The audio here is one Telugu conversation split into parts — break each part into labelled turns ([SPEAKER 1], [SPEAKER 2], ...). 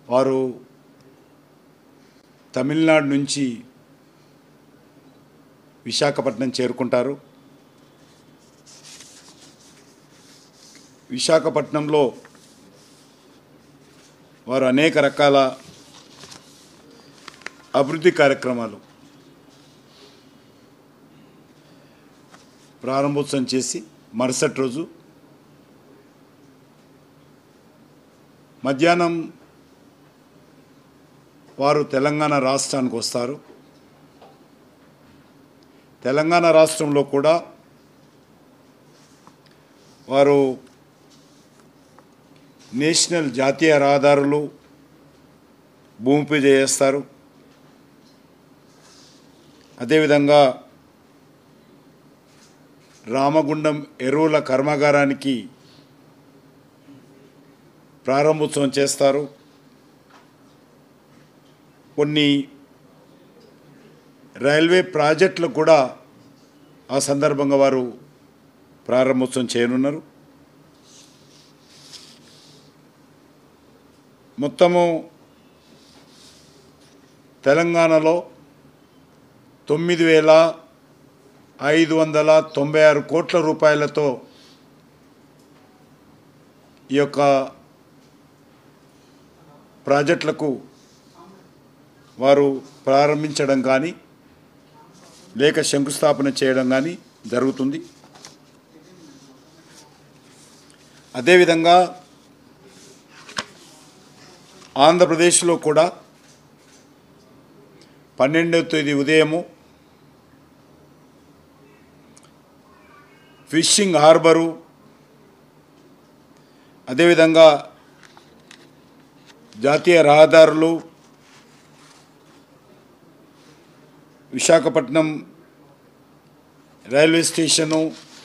[SPEAKER 1] వారు తమిళనాడు నుంచి విశాఖపట్నం చేరుకుంటారు విశాఖపట్నంలో వారు అనేక రకాల అభివృద్ధి కార్యక్రమాలు ప్రారంభోత్సవం చేసి మరుసటి రోజు మధ్యాహ్నం వారు తెలంగాణ రాష్ట్రానికి వస్తారు తెలంగాణ రాష్ట్రంలో కూడా వారు నేషనల్ జాతీయ రహదారులు భూమి పూజ చేస్తారు అదేవిధంగా రామగుండం ఎరువుల కర్మాగారానికి ప్రారంభోత్సవం చేస్తారు కొన్ని రైల్వే ప్రాజెక్టులు కూడా ఆ సందర్భంగా వారు ప్రారంభోత్సవం చేయనున్నారు మొత్తము తెలంగాణలో తొమ్మిది వేల ఐదు వందల తొంభై ఆరు కోట్ల రూపాయలతో ఈ యొక్క ప్రాజెక్టులకు వారు ప్రారంభించడం కానీ లేక శంకుస్థాపన చేయడం కానీ జరుగుతుంది అదేవిధంగా ఆంధ్రప్రదేశ్లో కూడా పన్నెండవ తేదీ ఉదయము ఫిషింగ్ హార్బరు అదేవిధంగా జాతీయ రహదారులు విశాఖపట్నం రైల్వే స్టేషను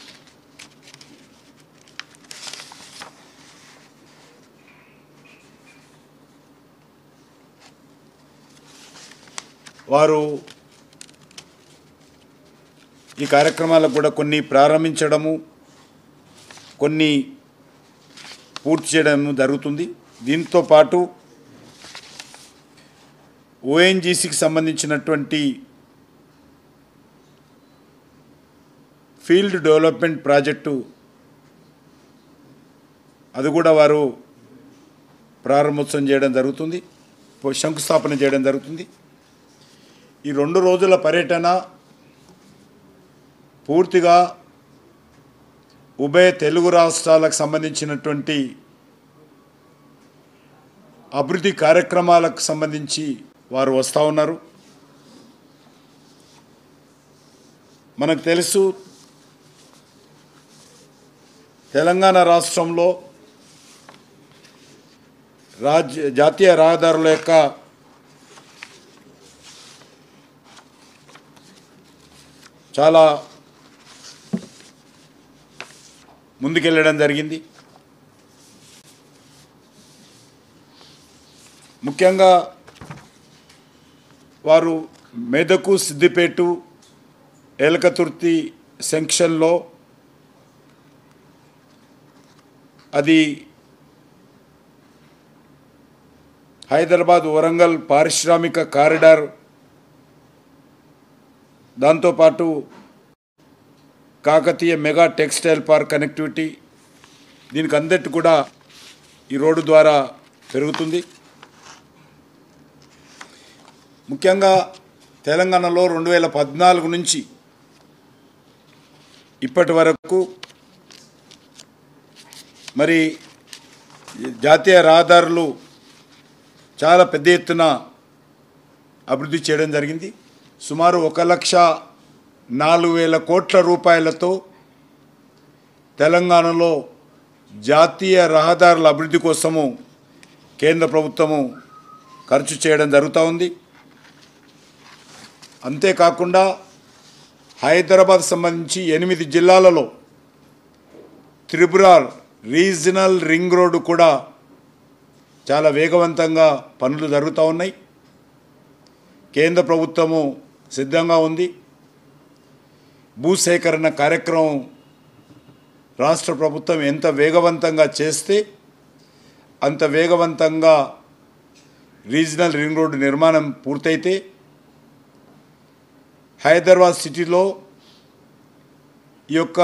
[SPEAKER 1] వారు ఈ కార్యక్రమాలకు కూడా కొన్ని ప్రారంభించడము కొన్ని పూర్తి చేయడం జరుగుతుంది దీంతో పాటు ఓఎన్జీసీకి సంబంధించినటువంటి ఫీల్డ్ డెవలప్మెంట్ ప్రాజెక్టు అది కూడా వారు ప్రారంభోత్సవం చేయడం జరుగుతుంది పో- శంకుస్థాపన చేయడం జరుగుతుంది ఈ రెండు రోజుల పర్యటన పూర్తిగా ఉభయ తెలుగు రాష్ట్రాలకు సంబంధించినటువంటి అభివృద్ధి కార్యక్రమాలకు సంబంధించి వారు వస్తూ ఉన్నారు మనకు తెలుసు తెలంగాణ రాష్ట్రంలో రాజ్య జాతీయ రహదారుల యొక్క చాలా ముందుకెళ్ళడం జరిగింది ముఖ్యంగా వారు మెదకు సిద్దిపేటు ఏలకతుర్తి సెంక్షన్లో అది హైదరాబాద్ వరంగల్ పారిశ్రామిక కారిడార్ దాంతోపాటు Kakatiya mega textile park connectivity దీనికి అందటి కూడా ఈ రోడ్డు ద్వారా పెరుగుతుంది ముఖ్యంగా తెలంగాణలో రెండు వేల పద్నాలుగు నుంచి ఇప్పటి వరకు మరి జాతీయ రహదారులు చాలా పెద్ద ఎత్తున అభివృద్ధి చేయడం జరిగింది సుమారు ఒక లక్ష నాలుగు వేల కోట్ల రూపాయలతో తెలంగాణలో జాతీయ రహదారుల అభివృద్ధి కోసము కేంద్ర ప్రభుత్వము ఖర్చు చేయడం జరుగుతూ ఉంది అంతేకాకుండా హైదరాబాద్ సంబంధించి ఎనిమిది జిల్లాలలో త్రిపుర రీజనల్ రింగ్ రోడ్డు కూడా చాలా వేగవంతంగా పనులు జరుగుతూ ఉన్నాయి కేంద్ర ప్రభుత్వము సిద్ధంగా ఉంది భూసేకరణ కార్యక్రమం రాష్ట్ర ప్రభుత్వం ఎంత వేగవంతంగా చేస్తే అంత వేగవంతంగా రీజనల్ రింగ్ రోడ్డు నిర్మాణం పూర్తయితే హైదరాబాద్ సిటీలో ఈ యొక్క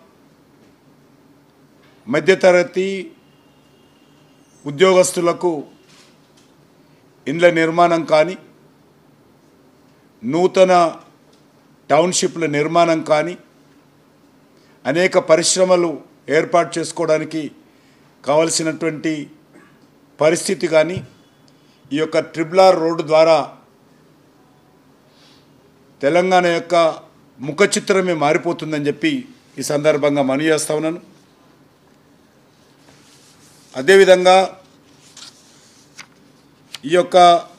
[SPEAKER 1] మధ్యతరగతి ఉద్యోగస్తులకు ఇండ్ల నిర్మాణం కానీ నూతన టౌన్షిప్ల నిర్మాణం కానీ అనేక పరిశ్రమలు ఏర్పాటు చేసుకోవడానికి కావలసినటువంటి పరిస్థితి కానీ ఈ యొక్క ట్రిపులార్ రోడ్డు ద్వారా తెలంగాణ యొక్క ముఖ చిత్రమే మారిపోతుందని చెప్పి ఈ సందర్భంగా మనవి చేస్తా ఉన్నాను అదేవిధంగా ఈ యొక్క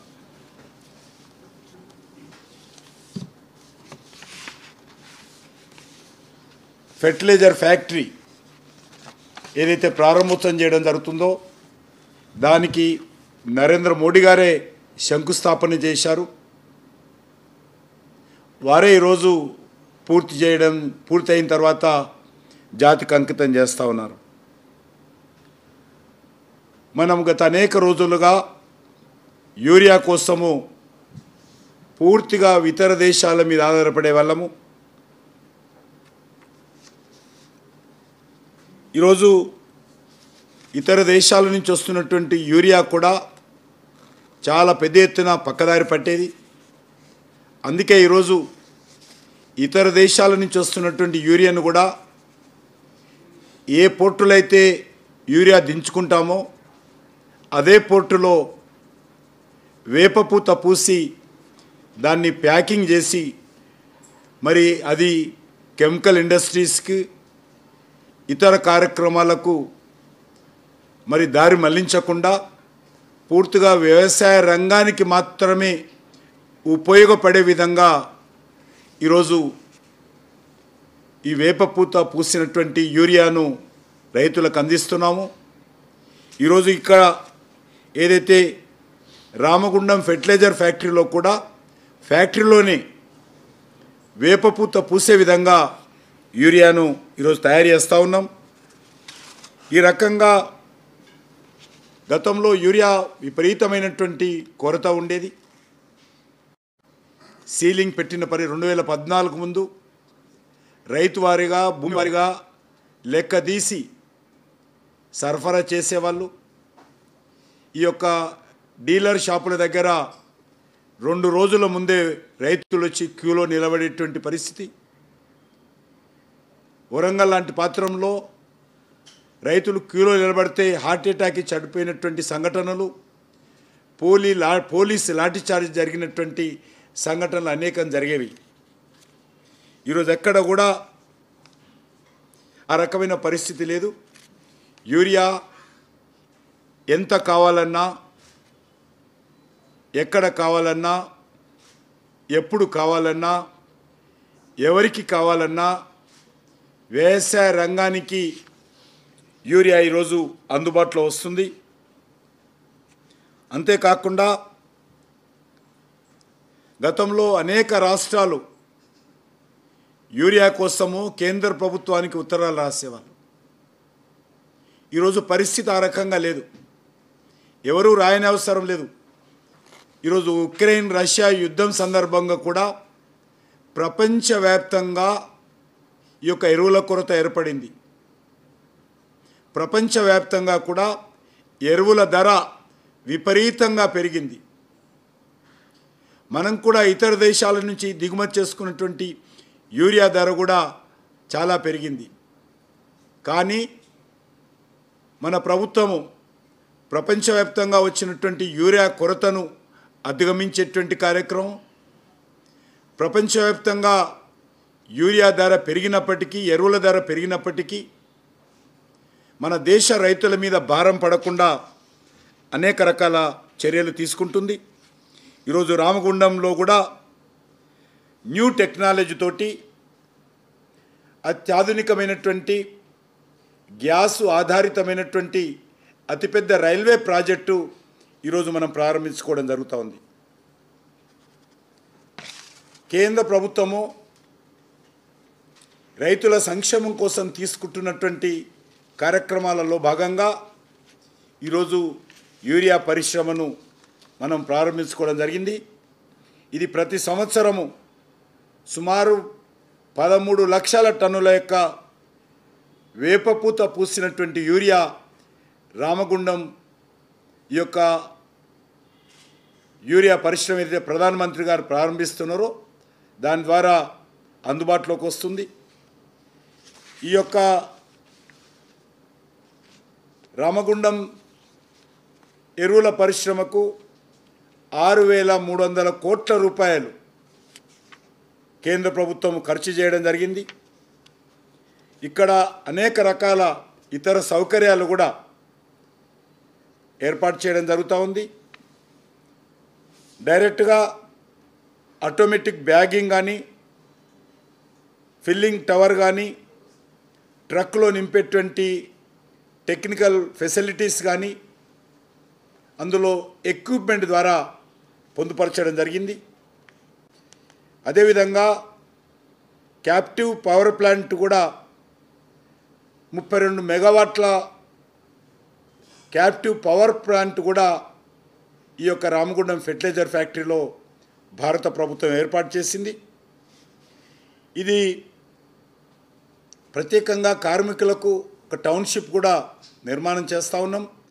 [SPEAKER 1] ఫెర్టిలైజర్ ఫ్యాక్టరీ ఏదైతే ప్రారంభోత్సవం చేయడం జరుగుతుందో దానికి నరేంద్ర మోడీ గారే శంకుస్థాపన చేశారు వారే ఈరోజు పూర్తి చేయడం పూర్తయిన తర్వాత జాతికి అంకితం చేస్తూ ఉన్నారు మనం గత అనేక రోజులుగా యూరియా కోసము పూర్తిగా ఇతర దేశాల మీద ఆధారపడే వాళ్ళము ఈరోజు ఇతర దేశాల నుంచి వస్తున్నటువంటి యూరియా కూడా చాలా పెద్ద ఎత్తున పక్కదారి పట్టేది అందుకే ఈరోజు ఇతర దేశాల నుంచి వస్తున్నటువంటి యూరియాను కూడా ఏ పోర్టులో అయితే యూరియా దించుకుంటామో అదే పోర్టులో వేపపూత పూసి దాన్ని ప్యాకింగ్ చేసి మరి అది కెమికల్ ఇండస్ట్రీస్కి ఇతర కార్యక్రమాలకు మరి దారి మళ్లించకుండా పూర్తిగా వ్యవసాయ రంగానికి మాత్రమే ఉపయోగపడే విధంగా ఈరోజు ఈ వేపపూత పూసినటువంటి యూరియాను రైతులకు అందిస్తున్నాము ఈరోజు ఇక్కడ ఏదైతే రామగుండం ఫెర్టిలైజర్ ఫ్యాక్టరీలో కూడా ఫ్యాక్టరీలోనే వేపపూత పూసే విధంగా యూరియాను ఈరోజు తయారు చేస్తూ ఉన్నాం ఈ రకంగా గతంలో యూరియా విపరీతమైనటువంటి కొరత ఉండేది సీలింగ్ పెట్టిన పరి రెండు వేల పద్నాలుగు ముందు రైతు వారిగా భూమి వారిగా లెక్క తీసి సరఫరా చేసేవాళ్ళు ఈ యొక్క డీలర్ షాపుల దగ్గర రెండు రోజుల ముందే రైతులు వచ్చి క్యూలో నిలబడేటువంటి పరిస్థితి వరంగల్ లాంటి పాత్రంలో రైతులు క్యూలో నిలబడితే హార్ట్ అటాక్ ఇచ్చి చనిపోయినటువంటి సంఘటనలు పోలీ లా పోలీస్ లాఠీచార్జ్ జరిగినటువంటి సంఘటనలు అనేకం జరిగేవి ఈరోజు ఎక్కడ కూడా ఆ రకమైన పరిస్థితి లేదు యూరియా ఎంత కావాలన్నా ఎక్కడ కావాలన్నా ఎప్పుడు కావాలన్నా ఎవరికి కావాలన్నా వ్యవసాయ రంగానికి యూరియా ఈరోజు అందుబాటులో వస్తుంది అంతేకాకుండా గతంలో అనేక రాష్ట్రాలు యూరియా కోసము కేంద్ర ప్రభుత్వానికి ఉత్తరాలు రాసేవాళ్ళు ఈరోజు పరిస్థితి ఆ రకంగా లేదు ఎవరూ రాయని అవసరం లేదు ఈరోజు ఉక్రెయిన్ రష్యా యుద్ధం సందర్భంగా కూడా ప్రపంచవ్యాప్తంగా ఈ యొక్క ఎరువుల కొరత ఏర్పడింది ప్రపంచవ్యాప్తంగా కూడా ఎరువుల ధర విపరీతంగా పెరిగింది మనం కూడా ఇతర దేశాల నుంచి దిగుమతి చేసుకున్నటువంటి యూరియా ధర కూడా చాలా పెరిగింది కానీ మన ప్రభుత్వము ప్రపంచవ్యాప్తంగా వచ్చినటువంటి యూరియా కొరతను అధిగమించేటువంటి కార్యక్రమం ప్రపంచవ్యాప్తంగా యూరియా ధర పెరిగినప్పటికీ ఎరువుల ధర పెరిగినప్పటికీ మన దేశ రైతుల మీద భారం పడకుండా అనేక రకాల చర్యలు తీసుకుంటుంది ఈరోజు రామగుండంలో కూడా న్యూ టెక్నాలజీ తోటి అత్యాధునికమైనటువంటి గ్యాసు ఆధారితమైనటువంటి అతిపెద్ద రైల్వే ప్రాజెక్టు ఈరోజు మనం ప్రారంభించుకోవడం జరుగుతూ ఉంది కేంద్ర ప్రభుత్వము రైతుల సంక్షేమం కోసం తీసుకుంటున్నటువంటి కార్యక్రమాలలో భాగంగా ఈరోజు యూరియా పరిశ్రమను మనం ప్రారంభించుకోవడం జరిగింది ఇది ప్రతి సంవత్సరము సుమారు పదమూడు లక్షల టన్నుల యొక్క వేపపూత పూసినటువంటి యూరియా రామగుండం ఈ యొక్క యూరియా పరిశ్రమ ఏదైతే ప్రధానమంత్రి గారు ప్రారంభిస్తున్నారో దాని ద్వారా అందుబాటులోకి వస్తుంది ఈ యొక్క రామగుండం ఎరువుల పరిశ్రమకు ఆరు వేల మూడు వందల కోట్ల రూపాయలు కేంద్ర ప్రభుత్వం ఖర్చు చేయడం జరిగింది ఇక్కడ అనేక రకాల ఇతర సౌకర్యాలు కూడా ఏర్పాటు చేయడం జరుగుతూ ఉంది డైరెక్ట్గా ఆటోమేటిక్ బ్యాగింగ్ కానీ ఫిల్లింగ్ టవర్ కానీ ట్రక్లో నింపేటువంటి టెక్నికల్ ఫెసిలిటీస్ కానీ అందులో ఎక్విప్మెంట్ ద్వారా పొందుపరచడం జరిగింది అదేవిధంగా క్యాప్టివ్ పవర్ ప్లాంట్ కూడా ముప్పై రెండు మెగావాట్ల క్యాప్టివ్ పవర్ ప్లాంట్ కూడా ఈ యొక్క రామగుండం ఫెర్టిలైజర్ ఫ్యాక్టరీలో భారత ప్రభుత్వం ఏర్పాటు చేసింది ఇది ప్రత్యేకంగా కార్మికులకు ఒక టౌన్షిప్ కూడా నిర్మాణం చేస్తూ ఉన్నాం